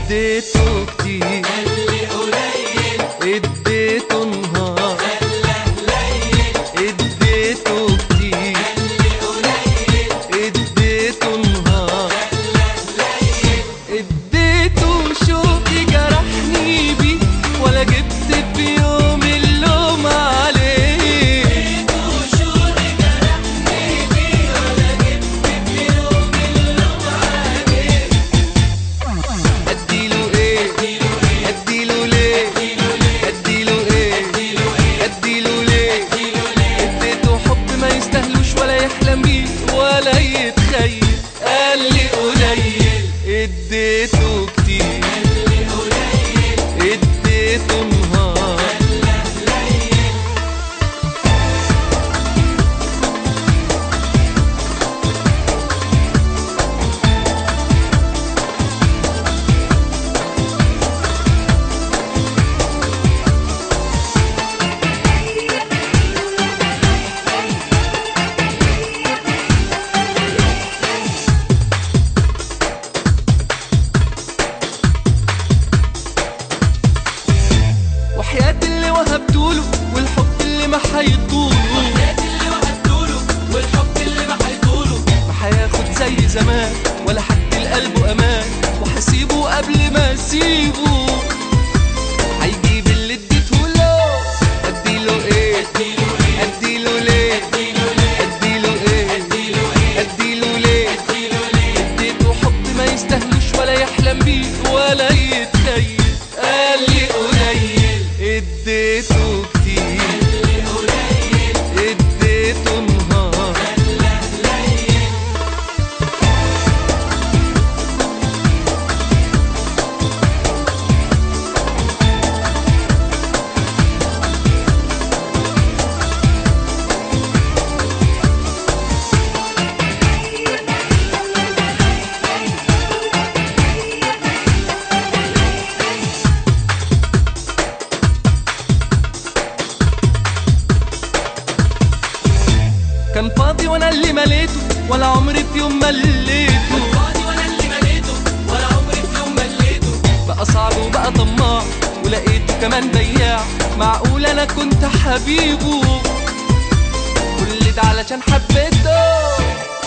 اديته كتير قال لي قليل اديته نهار خلى قليل اديته كتير قال لي قليل اديته نهار خلى قليل اديته شوقي جرحني بيه ولا جبت في يوم اللوم عليه اديته شوقي جرحني بيه ولا جبت في يوم اللوم عليه اديله ايه اديله ليه اديله ايه اديله ليه اديته حب ما يستاهلوش ولا يحلم بيه ولا يتخيل قال لي قليل اديته كتير قال لي قليل اديته نهار خلى قليل وحياة اللي وهبتوله والحب اللي ما هيطوله الحاجات اللي وهبتوله والحب اللي ما هيطوله ما هياخد زي زمان ولا حد لقلبه امان وهسيبه قبل ما اسيبه هيجيب اللي اديته له اديله ايه اديله ايه اديله ليه اديله ليه اديله ايه اديله ايه اديله ليه اديله ليه اديته حب ما يستاهلوش ولا يحلم بيه ولا يتخيل قال لي قليل اديته كتير قال لي قليل اديته نهار خلى قليل كان فاضي وانا اللي مليته ولا عمري في يوم مليته فاضي وانا اللي مليته ولا عمري في يوم مليته بقى صعب وبقى طماع ولقيته كمان بياع معقول انا كنت حبيبه كل ده علشان حبيته